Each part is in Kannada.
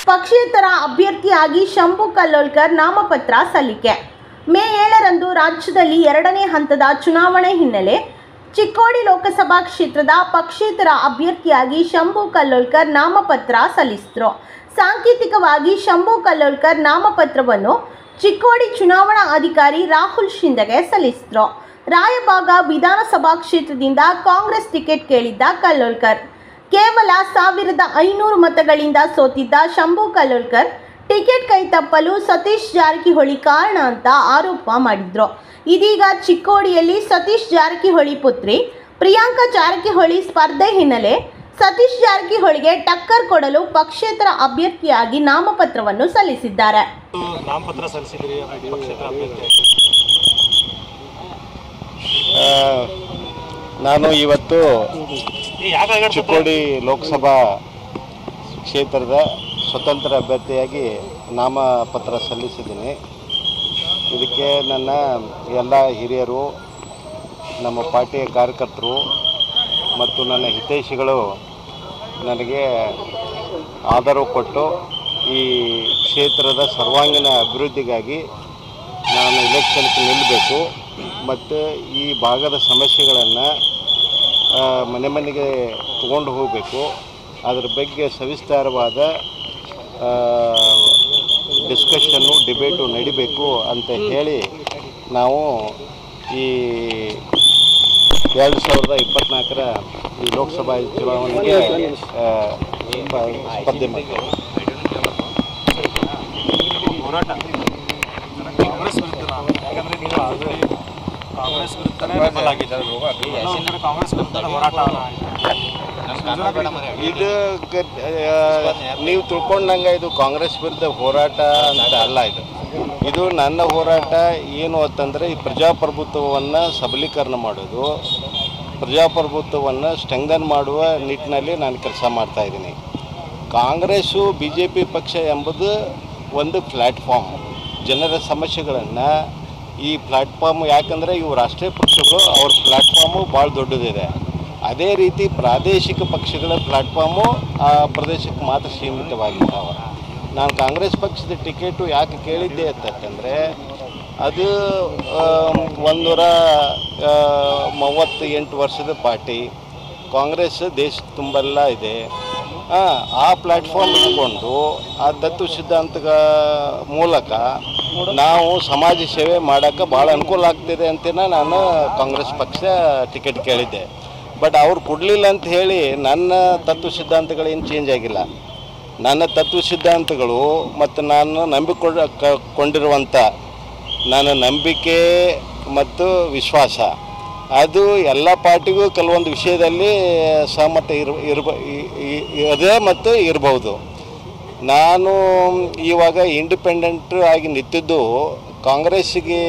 ಪಕ್ಷೇತರ ಅಭ್ಯರ್ಥಿಯಾಗಿ ಶಂಭು ಕಲ್ಲೋಳ್ಕರ್ ನಾಮಪತ್ರ ಸಲ್ಲಿಕೆ ಮೇ ಏಳರಂದು ರಾಜ್ಯದಲ್ಲಿ ಎರಡನೇ ಹಂತದ ಚುನಾವಣೆ ಹಿನ್ನೆಲೆ ಚಿಕ್ಕೋಡಿ ಲೋಕಸಭಾ ಕ್ಷೇತ್ರದ ಪಕ್ಷೇತರ ಅಭ್ಯರ್ಥಿಯಾಗಿ ಶಂಭು ಕಲ್ಲೋಳ್ಕರ್ ನಾಮಪತ್ರ ಸಲ್ಲಿಸಿದ್ರು ಸಾಂಕೇತಿಕವಾಗಿ ಶಂಭು ಕಲ್ಲೋಳ್ಕರ್ ನಾಮಪತ್ರವನ್ನು ಚಿಕ್ಕೋಡಿ ಚುನಾವಣಾ ಅಧಿಕಾರಿ ರಾಹುಲ್ ಶಿಂದೆಗೆ ಸಲ್ಲಿಸಿದ್ರು ರಾಯಬಾಗ ವಿಧಾನಸಭಾ ಕ್ಷೇತ್ರದಿಂದ ಕಾಂಗ್ರೆಸ್ ಟಿಕೆಟ್ ಕೇಳಿದ್ದ ಕಲ್ಲೋಳ್ಕರ್ ಕೇವಲ ಸಾವಿರದ ಐನೂರು ಮತಗಳಿಂದ ಸೋತಿದ್ದ ಶಂಭು ಕಲ್ಲೋಳ್ಕರ್ ಟಿಕೆಟ್ ಕೈ ತಪ್ಪಲು ಸತೀಶ್ ಜಾರಕಿಹೊಳಿ ಕಾರಣ ಅಂತ ಆರೋಪ ಮಾಡಿದ್ರು ಇದೀಗ ಚಿಕ್ಕೋಡಿಯಲ್ಲಿ ಸತೀಶ್ ಜಾರಕಿಹೊಳಿ ಪುತ್ರಿ ಪ್ರಿಯಾಂಕಾ ಜಾರಕಿಹೊಳಿ ಸ್ಪರ್ಧೆ ಹಿನ್ನೆಲೆ ಸತೀಶ್ ಜಾರಕಿಹೊಳಿಗೆ ಟಕ್ಕರ್ ಕೊಡಲು ಪಕ್ಷೇತರ ಅಭ್ಯರ್ಥಿಯಾಗಿ ನಾಮಪತ್ರವನ್ನು ಸಲ್ಲಿಸಿದ್ದಾರೆ ನಾಮಪತ್ರ ಸಲ್ಲಿಸಿದ್ರಿ ಪಕ್ಷೇತರ ಅಭ್ಯರ್ಥಿ ಆ, ನಾನು ಇವತ್ತು ಯಾಕೆ ಚಿಕ್ಕೋಡಿ ಲೋಕಸಭಾ ಕ್ಷೇತ್ರದ ಸ್ವತಂತ್ರ ಅಭ್ಯರ್ಥಿಯಾಗಿ ನಾಮಪತ್ರ ಸಲ್ಲಿಸಿದ್ದೀನಿ ಇದಕ್ಕೆ ನನ್ನ ಎಲ್ಲ ಹಿರಿಯರು ನಮ್ಮ ಪಾರ್ಟಿಯ ಕಾರ್ಯಕರ್ತರು ಮತ್ತು ನನ್ನ ಹಿತೈಷಿಗಳು ನನಗೆ ಆಧಾರ ಕೊಟ್ಟು ಈ ಕ್ಷೇತ್ರದ ಸರ್ವಾಂಗೀಣ ಅಭಿವೃದ್ಧಿಗಾಗಿ ನಾನು ಇಲೆಕ್ಷನ್ಗೆ ನಿಲ್ಲಬೇಕು ಮತ್ತು ಈ ಭಾಗದ ಸಮಸ್ಯೆಗಳನ್ನು ಮನೆ ಮನೆಗೆ ತಗೊಂಡು ಹೋಗಬೇಕು ಅದ್ರ ಬಗ್ಗೆ ಸವಿಸ್ತಾರವಾದ ಡಿಸ್ಕಷನ್ನು ಡಿಬೇಟು ನಡಿಬೇಕು ಅಂತ ಹೇಳಿ ನಾವು ಈ ಎರಡು ಸಾವಿರದ ಇಪ್ಪತ್ತ್ನಾಲ್ಕರ ಈ ಲೋಕಸಭಾ ಚುನಾವಣೆಗೆ ಆ, ಸ್ಪ- ಸ್ಪರ್ಧೆ ಮಾಡ್ತೇವೆ ಹೋರಾಟ ಕಾಂಗ್ರೆಸ್ ವಿರುದ್ಧ ಯಾಕಂದ್ರೆ ನೀವು ಆಲ್ರೆಡಿ ಕಾಂಗ್ರೆಸ್ ವಿರುದ್ಧ ಬೆಂಬಲ ಆಗಿದ್ದಾರೆ ಇನ್ನೂ ಒಂದ್ ಕಡೆ ಕಾಂಗ್ರೆಸ್ ವಿರುದ್ಧ ಹೋರಾಟ ಇದು ಗ- ಆ, ನೀವು ತಿಳ್ಕೊಂಡಂಗೆ ಇದು ಕಾಂಗ್ರೆಸ್ ವಿರುದ್ಧ ಹೋರಾಟ ಅಂತ ಅಲ್ಲ ಇದು ಇದು ನನ್ನ ಹೋರಾಟ ಏನು ಅಂತಂದರೆ ಈ ಪ್ರಜಾಪ್ರಭುತ್ವವನ್ನು ಸಬಲೀಕರಣ ಮಾಡೋದು ಪ್ರಜಾಪ್ರಭುತ್ವವನ್ನು ಸ್ಟ್ರೆಂಗನ್ ಮಾಡುವ ನಿಟ್ಟಿನಲ್ಲಿ ನಾನು ಕೆಲಸ ಮಾಡ್ತಾ ಇದ್ದೀನಿ ಕಾಂಗ್ರೆಸ್ಸು ಬಿ ಜೆ ಪಿ ಪಕ್ಷ ಎಂಬುದು ಒಂದು ಪ್ಲ್ಯಾಟ್ಫಾರ್ಮ್ ಜನರ ಸಮಸ್ಯೆಗಳನ್ನು ಈ ಪ್ಲ್ಯಾಟ್ಫಾರ್ಮ್ ಯಾಕಂದರೆ ಇವು ರಾಷ್ಟ್ರೀಯ ಪಕ್ಷಗಳು ಅವ್ರ ಪ್ಲ್ಯಾಟ್ಫಾರ್ಮು ಭಾಳ ದೊಡ್ಡದಿದೆ ಅದೇ ರೀತಿ ಪ್ರಾದೇಶಿಕ ಪಕ್ಷಗಳ ಪ್ಲ್ಯಾಟ್ಫಾರ್ಮು ಆ ಪ್ರದೇಶಕ್ಕೆ ಮಾತ್ರ ಸೀಮಿತವಾಗಿದ್ದಾವೆ ನಾನು ಕಾಂಗ್ರೆಸ್ ಪಕ್ಷದ ಟಿಕೆಟು ಯಾಕೆ ಕೇಳಿದ್ದೆ ಅಂತಂದರೆ ಅದು ಒಂದೂರ ಮೂವತ್ತು ಎಂಟು ವರ್ಷದ ಪಾರ್ಟಿ ಕಾಂಗ್ರೆಸ್ ದೇಶ ತುಂಬೆಲ್ಲ ಇದೆ ಆ, ಆ ಪ್ಲ್ಯಾಟ್ಫಾರ್ಮ್ ಇಟ್ಕೊಂಡು ಆ ತತ್ವ ಸಿದ್ಧಾಂತಗಳ ಮೂಲಕ ನಾವು ಸಮಾಜ ಸೇವೆ ಮಾಡೋಕ್ಕೆ ಭಾಳ ಅನುಕೂಲ ಆಗ್ತಿದೆ ಅಂತೇನ ನಾನು ಕಾಂಗ್ರೆಸ್ ಪಕ್ಷ ಟಿಕೆಟ್ ಕೇಳಿದ್ದೆ ಬಟ್ ಅವ್ರು ಕೊಡಲಿಲ್ಲ ಅಂತ ಹೇಳಿ ನನ್ನ ತತ್ವ ಸಿದ್ಧಾಂತಗಳೇನು ಚೇಂಜ್ ಆಗಿಲ್ಲ ನನ್ನ ತತ್ವ ಸಿದ್ಧಾಂತಗಳು ಮತ್ತು ನಾನು ನಂಬಿಕೊಂಡ ಕ- ಕೊಂಡಿರುವಂಥ ನನ್ನ ನಂಬಿಕೆ ಮತ್ತು ವಿಶ್ವಾಸ ಅದು ಎಲ್ಲ ಪಾರ್ಟಿಗೂ ಕೆಲವೊಂದು ವಿಷಯದಲ್ಲಿ ಸಹಮತ ಇರ್ ಇರ್ಬ ಇ- ಇ- ಅದೇ ಮತ್ತು ಇರ್ಬೋದು ನಾನು ಇವಾಗ ಇಂಡಿಪೆಂಡೆಂಟ್ ಆಗಿ ನಿಂತಿದ್ದು ಕಾಂಗ್ರೆಸ್ಸಿಗೆ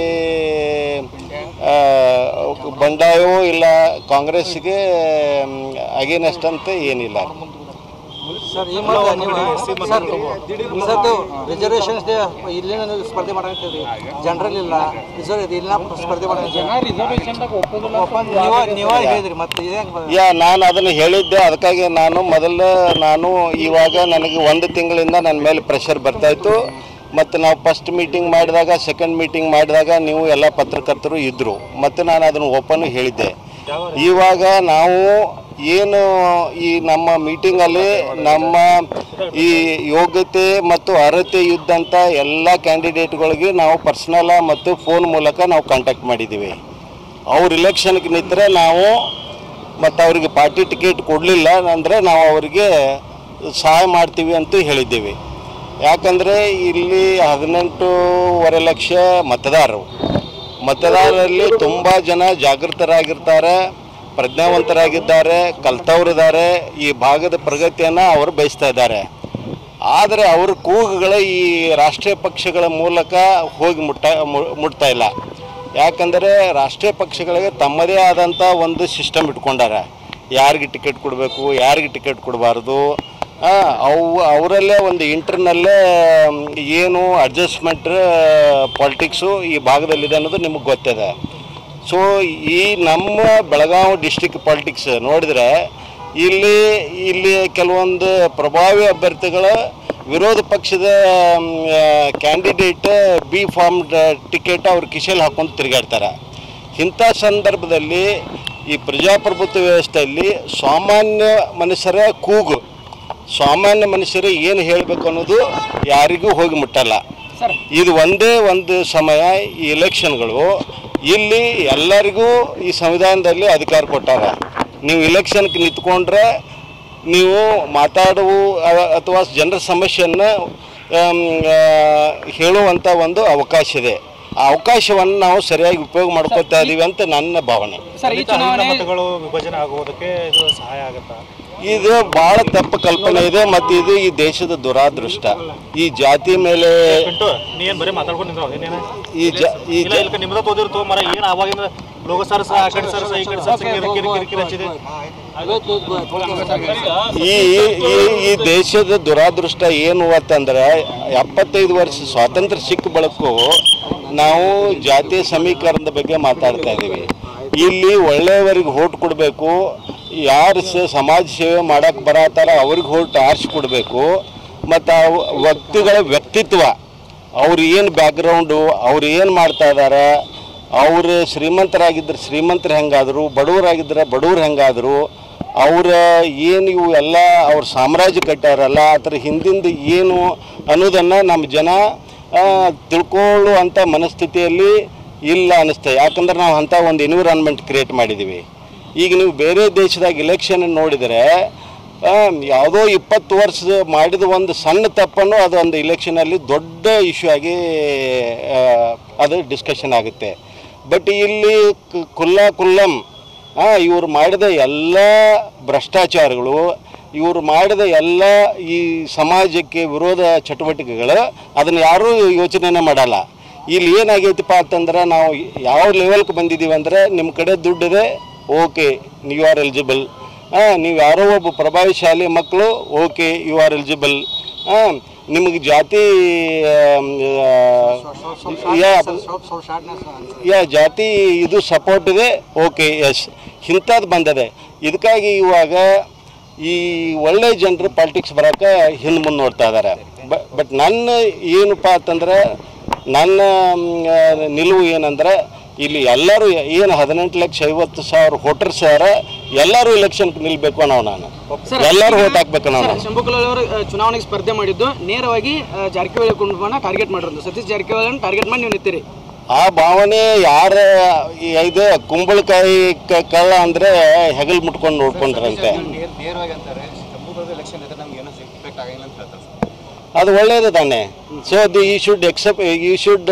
ಆ, ಬಂಡಾಯವೂ ಇಲ್ಲ ಕಾಂಗ್ರೆಸ್ಸಿಗೆ ಅಗೇನೆಸ್ಟ್ ಅಂತ ಏನಿಲ್ಲ ಸರ್ ಈ ಮೊದಲು ನೀವು ಸರ್ ಸರ್ ರಿಸರ್ವೇಷನ್ಸ್ ಇಲ್ಲಿನ ನೀವು ಸ್ಪರ್ಧೆ ಮಾಡಂತೀರಿ ಜನರಲ್ ಇಲ್ಲ ರಿಸರ್ವ್ ಇದೆ ಇಲ್ಲ ಸ್ಪರ್ಧೆ ಮಾಡಂತೀರಿ ನೀವು ನೀವೇ ಹೇಳಿದ್ರಿ ಮತ್ತೆ ಇದೇ ಯಾ ನಾನು ಅದನ್ನು ಹೇಳಿದ್ದೆ ಅದಕ್ಕಾಗಿ ನಾನು ಮೊದಲು ನಾನು ಇವಾಗ ನನಗೆ ಒಂದು ತಿಂಗಳಿಂದ ನನ್ನ ಮೇಲೆ ಪ್ರೆಷರ್ ಬರ್ತಾಯಿತ್ತು ಮತ್ತು ನಾವು ಫಸ್ಟ್ ಮೀಟಿಂಗ್ ಮಾಡಿದಾಗ ಸೆಕೆಂಡ್ ಮೀಟಿಂಗ್ ಮಾಡಿದಾಗ ನೀವು ಎಲ್ಲ ಪತ್ರಕರ್ತರು ಇದ್ದರು ಮತ್ತು ನಾನು ಅದನ್ನು ಓಪನ್ ಹೇಳಿದ್ದೆ ಇವಾಗ ನಾವು ಏನು ಈ ನಮ್ಮ ಮೀಟಿಂಗಲ್ಲಿ ನಮ್ಮ ಈ ಯೋಗ್ಯತೆ ಮತ್ತು ಅರ್ಹತೆ ಇದ್ದಂಥ ಎಲ್ಲ ಕ್ಯಾಂಡಿಡೇಟ್ಗಳಿಗೆ ನಾವು ಪರ್ಸ್ನಲ ಮತ್ತು ಫೋನ್ ಮೂಲಕ ನಾವು ಕಾಂಟ್ಯಾಕ್ಟ್ ಮಾಡಿದ್ದೀವಿ ಅವ್ರು ಇಲೆಕ್ಷನ್ಗೆ ನಿಂತರೆ ನಾವು ಮತ್ತು ಅವರಿಗೆ ಪಾರ್ಟಿ ಟಿಕೆಟ್ ಕೊಡಲಿಲ್ಲ ಅಂದರೆ ನಾವು ಅವರಿಗೆ ಸಹಾಯ ಮಾಡ್ತೀವಿ ಅಂತ ಹೇಳಿದ್ದೀವಿ ಯಾಕಂದರೆ ಇಲ್ಲಿ ಹದಿನೆಂಟೂವರೆ ಲಕ್ಷ ಮತದಾರರು ಮತದಾರರಲ್ಲಿ ತುಂಬ ಜನ ಜಾಗೃತರಾಗಿರ್ತಾರೆ ಪ್ರಜ್ಞಾವಂತರಾಗಿದ್ದಾರೆ ಕಲ್ತವ್ರಿದ್ದಾರೆ ಈ ಭಾಗದ ಪ್ರಗತಿಯನ್ನು ಅವರು ಬಯಸ್ತಾ ಇದ್ದಾರೆ ಆದರೆ ಅವ್ರ ಕೂಗುಗಳ ಈ ರಾಷ್ಟ್ರೀಯ ಪಕ್ಷಗಳ ಮೂಲಕ ಹೋಗಿ ಮುಟ್ಟ ಮು- ಮುಟ್ತಾ ಇಲ್ಲ ಯಾಕಂದರೆ ರಾಷ್ಟ್ರೀಯ ಪಕ್ಷಗಳಿಗೆ ತಮ್ಮದೇ ಆದಂಥ ಒಂದು ಸಿಸ್ಟಮ್ ಇಟ್ಕೊಂಡಾರ ಯಾರಿಗೆ ಟಿಕೆಟ್ ಕೊಡಬೇಕು ಯಾರಿಗೆ ಟಿಕೆಟ್ ಕೊಡಬಾರ್ದು ಅವು ಅವರಲ್ಲೇ ಒಂದು ಇಂಟರ್ನಲ್ಲೇ ಏನು ಅಡ್ಜಸ್ಟ್ಮೆಂಟ್ ಪಾಲಿಟಿಕ್ಸು ಈ ಭಾಗದಲ್ಲಿದೆ ಅನ್ನೋದು ನಿಮಗೆ ಗೊತ್ತಿದೆ ಸೊ ಈ ನಮ್ಮ ಬೆಳಗಾವಿ ಡಿಸ್ಟಿಕ್ ಪಾಲಿಟಿಕ್ಸ್ ನೋಡಿದರೆ ಇಲ್ಲಿ ಇಲ್ಲಿ ಕೆಲವೊಂದು ಪ್ರಭಾವಿ ಅಭ್ಯರ್ಥಿಗಳ ವಿರೋಧ ಪಕ್ಷದ ಕ್ಯಾಂಡಿಡೇಟ್ ಬಿ ಫಾರ್ಮ್ ಟಿಕೆಟ್ ಅವ್ರ ಕಿಶೆಲ್ ಹಾಕೊಂಡು ತಿರುಗಾಡ್ತಾರೆ ಇಂಥ ಸಂದರ್ಭದಲ್ಲಿ ಈ ಪ್ರಜಾಪ್ರಭುತ್ವ ವ್ಯವಸ್ಥೆಯಲ್ಲಿ ಸಾಮಾನ್ಯ ಮನುಷ್ಯರ ಕೂಗು ಸಾಮಾನ್ಯ ಮನುಷ್ಯರು ಏನು ಹೇಳಬೇಕು ಅನ್ನೋದು ಯಾರಿಗೂ ಹೋಗಿ ಮುಟ್ಟಲ್ಲ ಇದು ಒಂದೇ ಒಂದು ಸಮಯ ಈ ಎಲೆಕ್ಷನ್ಗಳು ಇಲ್ಲಿ ಎಲ್ಲರಿಗೂ ಈ ಸಂವಿಧಾನದಲ್ಲಿ ಅಧಿಕಾರ ಕೊಟ್ಟಾರ ನೀವು ಇಲೆಕ್ಷನ್ಗೆ ನಿಂತ್ಕೊಂಡ್ರೆ ನೀವು ಮಾತಾಡುವ ಅ- ಅಥವಾ ಜನರ ಸಮಸ್ಯೆಯನ್ನು ಆಮ್, ಆ, ಹೇಳುವಂಥ ಒಂದು ಅವಕಾಶ ಇದೆ ಆ ಅವಕಾಶವನ್ನು ನಾವು ಸರಿಯಾಗಿ ಉಪಯೋಗ ಮಾಡ್ಕೊತಾ ಇದೀವಿ ಅಂತ ನನ್ನ ಭಾವನೆ ಸರ್ ಈ ದಲಿತ ಚುನಾವಣೆ ಮತಗಳು ವಿಭಜನೆ ಆಗುವುದಕ್ಕೆ ಇದು ಸಹಾಯ ಆಗುತ್ತಾ ಇದು ಬಹಳ ತಪ್ಪು ಕಲ್ಪನೆ ಇದೆ ಮತ್ತು ಇದು ಈ ದೇಶದ ದುರಾದೃಷ್ಟ ಈ ಜಾತಿ ಮೇಲೆ ಪಿಂಟು ನೀ ಏನ್ ಬರೀ ಮಾತಾಡ್ಕೊಂಡು ನಿಂದ್ರು ಏನೇನ ಈ ಜ ಈ ಇಲ್ಲ ಜ- ಇಲ್ಲ ನಿಮ್ದ ತೋದಿರ್ತು ಮರ ಏನ್ ಅವಾಗಿಂದ ಲೋಕ ಸರ್ಸ ಆ ಕಡೆ ಸರ್ಸ ಈ ಕಡೆ ಸರ್ಸ ಕಿರಿ ಕಿರಿ ಕಿರಿ ಕಿರಿ ಹಚ್ಚಿದೆ ಈ ಈ ಈ ದೇಶದ ದುರಾದೃಷ್ಟ ಏನು ಅಂತಂದ್ರೆ ಎಪ್ಪತ್ತೈದು ವರ್ಷ ಸ್ವಾತಂತ್ರ್ಯ ಸಿಕ್ಕ ಬಳಕು ನಾವು ಜಾತಿಯ ಸಮೀಕರಣದ ಬಗ್ಗೆ ಮಾತಾಡ್ತಾ ಇದ್ದೀವಿ ಇಲ್ಲಿ ಒಳ್ಳೆಯವರಿಗೆ ಹೋಟ್ ಕೊಡಬೇಕು ಯಾರು ಸ ಸಮಾಜ ಸೇವೆ ಮಾಡಕ್ಕೆ ಬರತ್ತಾರ ಅವ್ರಿಗೆ ಹೋಟ್ ಆರಿಸಿ ಕೊಡಬೇಕು ಮತ್ತು ಆ ವ್ಯಕ್ತಿಗಳ ವ್ಯಕ್ತಿತ್ವ ಅವ್ರು ಏನು ಬ್ಯಾಕ್ಗ್ರೌಂಡು ಅವ್ರು ಏನು ಮಾಡ್ತಾ ಇದ್ದಾರೆ ಅವ್ರು ಶ್ರೀಮಂತರಾಗಿದ್ದರೆ ಶ್ರೀಮಂತರು ಹೆಂಗಾದರು ಬಡವರಾಗಿದ್ದರೆ ಬಡವ್ರು ಹೆಂಗಾದರು ಅವರ ಏನು ಇವು ಎಲ್ಲ ಅವ್ರ ಸಾಮ್ರಾಜ್ಯ ಕಟ್ಟಾರಲ್ಲ ಅದ್ರ ಹಿಂದಿಂದ ಏನು ಅನ್ನೋದನ್ನು ನಮ್ಮ ಜನ ಆ, ತಿಳ್ಕೊಳ್ಳುವಂಥ ಮನಸ್ಥಿತಿಯಲ್ಲಿ ಇಲ್ಲ ಅನ್ನಿಸ್ತದೆ ಯಾಕಂದ್ರೆ ನಾವು ಅಂಥ ಒಂದು ಎನ್ವಿರಾನ್ಮೆಂಟ್ ಕ್ರಿಯೇಟ್ ಮಾಡಿದ್ದೀವಿ ಈಗ ನೀವು ಬೇರೆ ದೇಶದಾಗ ಇಲೆಕ್ಷನ್ ನೋಡಿದರೆ ಆ, ಯಾವುದೋ ಇಪ್ಪತ್ತು ವರ್ಷ ಮಾಡಿದ ಒಂದು ಸಣ್ಣ ತಪ್ಪನ್ನು ಅದು ಒಂದು ಇಲೆಕ್ಷನಲ್ಲಿ ದೊಡ್ಡ ಇಶ್ಯೂ ಆಗಿ ಆ, ಅದು ಡಿಸ್ಕಷನ್ ಆಗುತ್ತೆ ಬಟ್ ಇಲ್ಲಿ ಕು- ಕುಲ್ಲಾ ಕುಲ್ಲಂ ಇವರು ಮಾಡಿದ ಎಲ್ಲ ಭ್ರಷ್ಟಾಚಾರಗಳು ಇವರು ಮಾಡಿದ ಎಲ್ಲ ಈ ಸಮಾಜಕ್ಕೆ ವಿರೋಧ ಚಟುವಟಿಕೆಗಳು ಅದನ್ನು ಯಾರೂ ಯೋಚನೆನೇ ಮಾಡಲ್ಲ ಇಲ್ಲಿ ಏನಾಗೈತಿಪ್ಪ ಅಂತಂದ್ರೆ ನಾವು ಯಾವ ಲೆವೆಲ್ಗೆ ಬಂದಿದ್ದೀವಿ ಅಂದರೆ ನಿಮ್ಮ ಕಡೆ ದುಡ್ಡಿದೆ ಓಕೆ ಯು ಆರ್ ಎಲಿಜಿಬಲ್ ನೀವು ಯಾರೋ ಒಬ್ಬ ಪ್ರಭಾವಶಾಲಿ ಮಕ್ಕಳು ಓಕೆ ಯು ಆರ್ ಎಲಿಜಿಬಲ್ ನಿಮಗೆ ಜಾತಿ ಆಮ್, ಆ, ಯಾ ಯಾ ಜಾತಿ ಇದು ಸಪೋರ್ಟ್ ಇದೆ ಓಕೆ ಎಸ್ ಇಂಥದ್ದು ಬಂದದೆ ಇದಕ್ಕಾಗಿ ಇವಾಗ ಈ ಒಳ್ಳೆ ಜನರು ಪಾಲಿಟಿಕ್ಸ್ ಬರೋಕೆ ಹಿಂದೆ ಮುಂದೆ ನೋಡ್ತಾ ಇದ್ದಾರೆ ಬಟ್ ನನ್ನ ಏನಪ್ಪ ಅಂತಂದ್ರೆ ನನ್ನ ಮ್, ಆ, ನಿಲುವು ಏನಂದ್ರೆ ಇಲ್ಲಿ ಎಲ್ಲರೂ ಏನು ಹದಿನೆಂಟು ಲಕ್ಷ ಐವತ್ತು ಸಾವಿರ ವೋಟರ್ಸ್ ಯಾರ ಎಲ್ಲರೂ ಇಲೆಕ್ಷನ್ಗೆ ನಿಲ್ಬೇಕು ಅನ್ನೋ ನಾನು ಎಲ್ಲರೂ ವೋಟ್ ಹಾಕ್ಬೇಕು ನಾವು ಸರ್ ಶಂಭುಕುಲಾಲ್ ಅವರು ಆ, ಚುನಾವಣೆಗೆ ಸ್ಪರ್ಧೆ ಮಾಡಿದ್ದು ನೇರವಾಗಿ ಆ, ಜಾರಕಿಹೊಳಿ ಕುಟುಂಬನ ಟಾರ್ಗೆಟ್ ಮಾಡಿರೋದು ಸತೀಶ್ ಜಾರಕಿಹೊಳಿ ಟಾರ್ಗೆಟ್ ಮಾಡಿ ನೀವು ನಿಂತಿರಿ ಆ ಭಾವನೆ ಯಾರ ಈ ಇದು ಕುಂಬಳಕಾಯಿ ಕ- ಕಳ್ಳ ಅಂದ್ರೆ ಹೆಗಲ್ ಮುಟ್ಕೊಂಡು ನೋಡ್ಕೊಂಡ್ರಂತೆ ನೇರವಾಗಿ ಅಂತಾರೆ ಶಂಭುಕುಲದ ಎಲೆಕ್ಷನ್ ಇದ್ರೆ ನಮ್ಗೆ ಏನೋ ಇಂಪ್ಯಾಕ್ಟ್ ಆಗಿಲ್ಲ ಅಂತ ಹೇಳ್ತಾರೆ ಅದು ಒಳ್ಳೇದು ತಾನೆ so the he should accept you should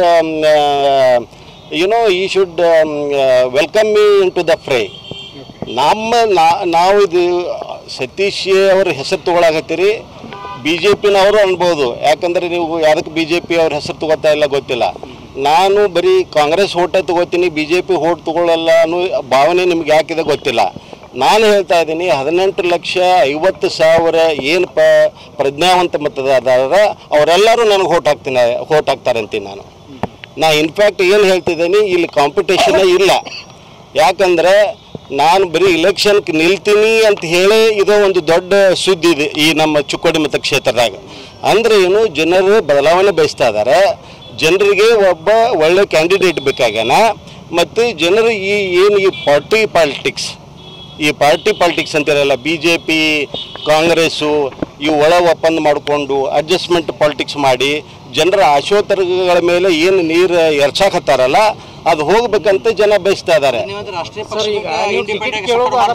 you know he should welcome me into the fray ನಮ್ಮ ನಾ- ನಾವು ಇದು ಸತೀಶ್ ಅವ್ರ ಹೆಸರು ತಗೊಳಕತ್ತೀರಿ ಬಿ ಜೆ ಪಿನವರು ಅನ್ಬೋದು ಯಾಕಂದ್ರೆ ನೀವು ಯಾವ್ದಕ್ಕೆ ಬಿ ಜೆ ಪಿ ಅವ್ರ ಹೆಸರು ತಗೋತಾ ಇಲ್ಲ ಗೊತ್ತಿಲ್ಲ ನಾನು ಬರೀ ಕಾಂಗ್ರೆಸ್ ಓಟ ತಗೋತೀನಿ ಬಿ ಜೆ ಪಿ ಓಟ್ ತಗೊಳ್ಳಲ್ಲ ಅನ್ನೋ ಭಾವನೆ ನಿಮ್ಗೆ ಯಾಕಿದೆ ಗೊತ್ತಿಲ್ಲ ನಾನು ಹೇಳ್ತಾ ಇದ್ದೀನಿ ಹದಿನೆಂಟು ಲಕ್ಷ ಐವತ್ತು ಸಾವಿರ ಏನು ಪ ಪ್ರಜ್ಞಾವಂತ ಮತದಾರರ ಅವರೆಲ್ಲರೂ ನನಗೆ ಓಟ್ ಹಾಕ್ತೀನಿ ಓಟ್ ಹಾಕ್ತಾರೆ ಅಂತೀನಿ ನಾನು ನಾ ಇನ್ಫ್ಯಾಕ್ಟ್ ಏನು ಹೇಳ್ತಿದ್ದೀನಿ ಇಲ್ಲಿ ಕಾಂಪಿಟೇಷನ್ ಇಲ್ಲ ಯಾಕಂದರೆ ನಾನು ಬರೀ ಇಲೆಕ್ಷನ್ಗೆ ನಿಲ್ತೀನಿ ಅಂತ ಹೇಳಿ ಇದೋ ಒಂದು ದೊಡ್ಡ ಸುದ್ದಿ ಇದೆ ಈ ನಮ್ಮ ಚಿಕ್ಕೋಡಿ ಮತಕ್ಷೇತ್ರದಾಗ ಅಂದರೆ ಏನು ಜನರು ಬದಲಾವಣೆ ಬಯಸ್ತಾ ಇದ್ದಾರೆ ಜನರಿಗೆ ಒಬ್ಬ ಒಳ್ಳೆ ಕ್ಯಾಂಡಿಡೇಟ್ ಬೇಕಾಗ್ಯಾನ ಮತ್ತು ಜನರು ಈ ಏನು ಈ ಪಾರ್ಟಿ ಪಾಲಿಟಿಕ್ಸ್ ಈ ಪಾರ್ಟಿ ಪಾಲಿಟಿಕ್ಸ್ ಅಂತಿರಲ್ಲ ಬಿ ಜೆ ಪಿ ಕಾಂಗ್ರೆಸ್ಸು ಇವು ಒಳ ಒಪ್ಪಂದ ಮಾಡಿಕೊಂಡು ಅಡ್ಜಸ್ಟ್ಮೆಂಟ್ ಪಾಲಿಟಿಕ್ಸ್ ಮಾಡಿ ಜನರ ಆಶೋತ್ತರಗಳ ಮೇಲೆ ಏನು ನೀರು ಎರ್ಚಾಕತ್ತಾರಲ್ಲ ಅದು ಹೋಗ್ಬೇಕಂತ ಜನ ಬಯಸ್ತಾ ಇದ್ದಾರೆ ನೀವಂದ್ರೆ ರಾಷ್ಟ್ರೀಯ ಪಕ್ಷ ಇಂಡಿಪೆಂಡೆಂಟ್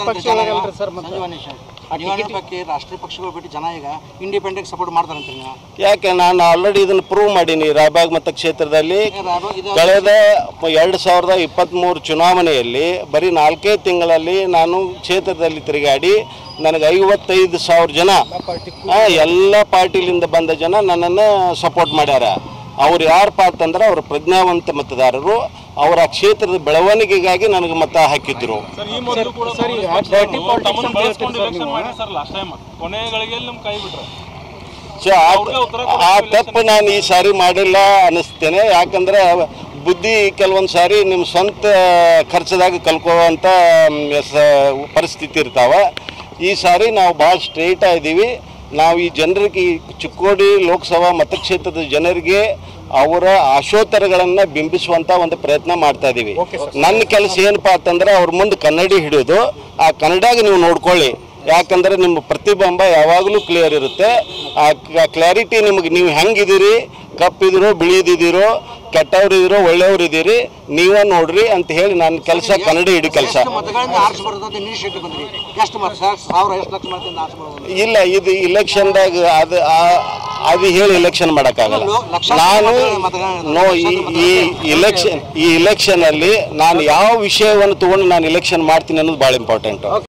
ಬಗ್ಗೆ ರಾಷ್ಟ್ರೀಯ ಪಕ್ಷಗಳು ಬಿಟ್ಟು ಜನ ಈಗ ಇಂಡಿಪೆಂಡೆಂಟ್ ಸಪೋರ್ಟ್ ಮಾಡ್ತಾರಂತ ನೀವು ಯಾಕೆ ನಾನು ಆಲ್ರೆಡಿ ಇದನ್ನು ಪ್ರೂವ್ ಮಾಡೀನಿ ರಾಯಬಾಗ್ ಮತಕ್ಷೇತ್ರದಲ್ಲಿ ರಾಯಬಾಗ್ ಇದು- ಕಳೆದ ಎರಡು ಸಾವಿರದ ಇಪ್ಪತ್ತ್ಮೂರು ಚುನಾವಣೆಯಲ್ಲಿ ಬರೀ ನಾಲ್ಕೇ ತಿಂಗಳಲ್ಲಿ ನಾನು ಕ್ಷೇತ್ರದಲ್ಲಿ ತಿರುಗಾಡಿ ನನಗೆ ಐವತ್ತೈದು ಸಾವಿರ ಜನ ಆ, ಎಲ್ಲ ಪಾರ್ಟಿಲಿಂದ ಬಂದ ಜನ ನನ್ನನ್ನು ಸಪೋರ್ಟ್ ಮಾಡ್ಯಾರ ಅವ್ರು ಯಾರಪ್ಪ ಅಂತಂದ್ರೆ ಅವ್ರ ಪ್ರಜ್ಞಾವಂತ ಮತದಾರರು ಅವರ ಕ್ಷೇತ್ರದ ಬೆಳವಣಿಗೆಗಾಗಿ ನನಗೆ ಮತ ಹಾಕಿದ್ರು ಸರ್ ಈ ಮೊದಲು ಕೂಡ ತಮ್ಮನ್ನು ಬಳಸ್ಕೊಂಡು ಎಲೆಕ್ಷನ್ ಮಾಡಿ ಸರ್ ಲಾಸ್ಟ್ ಟೈಮ್ ಕೊನೆ ಗಳಿಗೆಯಲ್ಲಿ ನಮ್ ಕೈ ಬಿಟ್ರು ಸೊ ಆ- ಆ ತಪ್ಪು ನಾನು ಈ ಸಾರಿ ಮಾಡಿಲ್ಲ ಅನ್ನಿಸ್ತೇನೆ ಯಾಕಂದ್ರೆ ಬುದ್ಧಿ ಕೆಲವೊಂದು ಸಾರಿ ನಿಮ್ಮ ಸ್ವಂತ ಖರ್ಚದಾಗ ಕಲ್ಕೊಳ್ಳುವಂಥ ಮ್, ಸ- ಪರಿಸ್ಥಿತಿ ಇರ್ತಾವ ಈ ಸಾರಿ ನಾವು ಭಾಳ ಸ್ಟ್ರೈಟ್ ಇದ್ದೀವಿ ನಾವು ಈ ಜನರಿಗೆ ಈ ಚಿಕ್ಕೋಡಿ ಲೋಕಸಭಾ ಮತಕ್ಷೇತ್ರದ ಜನರಿಗೆ ಅವರ ಆಶೋತ್ತರಗಳನ್ನು ಬಿಂಬಿಸುವಂತ ಒಂದು ಪ್ರಯತ್ನ ಮಾಡ್ತಾ ಇದೀವಿ ನನ್ನ ಕೆಲಸ ಏನಪ್ಪಾ ಅಂತಂದ್ರೆ ಅವ್ರ ಮುಂದೆ ಕನ್ನಡಿ ಹಿಡಿಯೋದು ಆ ಕನ್ನಡಾಗ ನೀವು ನೋಡ್ಕೊಳ್ಳಿ ಯಾಕಂದ್ರೆ ನಿಮ್ಮ ಪ್ರತಿಬಿಂಬ ಯಾವಾಗಲೂ ಕ್ಲಿಯರ್ ಇರುತ್ತೆ ಆ ಕ್ಲಾರಿಟಿ ನಿಮಗೆ ನೀವು ಹೆಂಗಿದ್ದೀರಿ ಕಪ್ಪಿದಿರೋ ಬಿಳಿದಿದ್ದೀರೋ ಕೆಟ್ಟವ್ರಿದ್ದೀರೋ ಒಳ್ಳೆಯವ್ರು ಇದ್ದೀರಿ ನೀವೇ ನೋಡ್ರಿ ಅಂತ ಹೇಳಿ ನನ್ನ ಕೆಲಸ ಕನ್ನಡಿ ಹಿಡಿ ಕೆಲಸ ಎಷ್ಟು ಮತಗಳಿಂದ ಆರ್ಸ್ ಬರೋದು ಅಂತ ಇನಿಷಿಯೇಟಿವ್ ಬಂದ್ರಿ ಎಷ್ಟು ಮತ ಸರ್ ಸಾವಿರ ಎಷ್ಟು ಲಕ್ಷ ಮತದಿಂದ ಆರ್ಸ್ ಬರ್ಬೋದು ಇಲ್ಲ ಇದು ಇಲೆಕ್ಷನ್ದಾಗ ಅದು ಆ- ಅದು ಹೇಳಿ ಇಲೆಕ್ಷನ್ ಮಾಡೋಕ್ಕಾಗಲ್ಲ ಲೋ- ಲಕ್ಷಾಂತರ ನಾನು ಮತಗಳ- ಮತಗಳ- ನೋ ಈ ಈ ಇಲೆಕ್ಷನ್ ಈ ಇಲೆಕ್ಷನ್ ಅಲ್ಲಿ ನಾನು ಯಾವ ವಿಷಯವನ್ನು ತಗೊಂಡು ನಾನು ಇಲೆಕ್ಷನ್ ಮಾಡ್ತೀನಿ ಅನ್ನೋದು ಭಾಳ ಇಂಪಾರ್ಟೆಂಟ್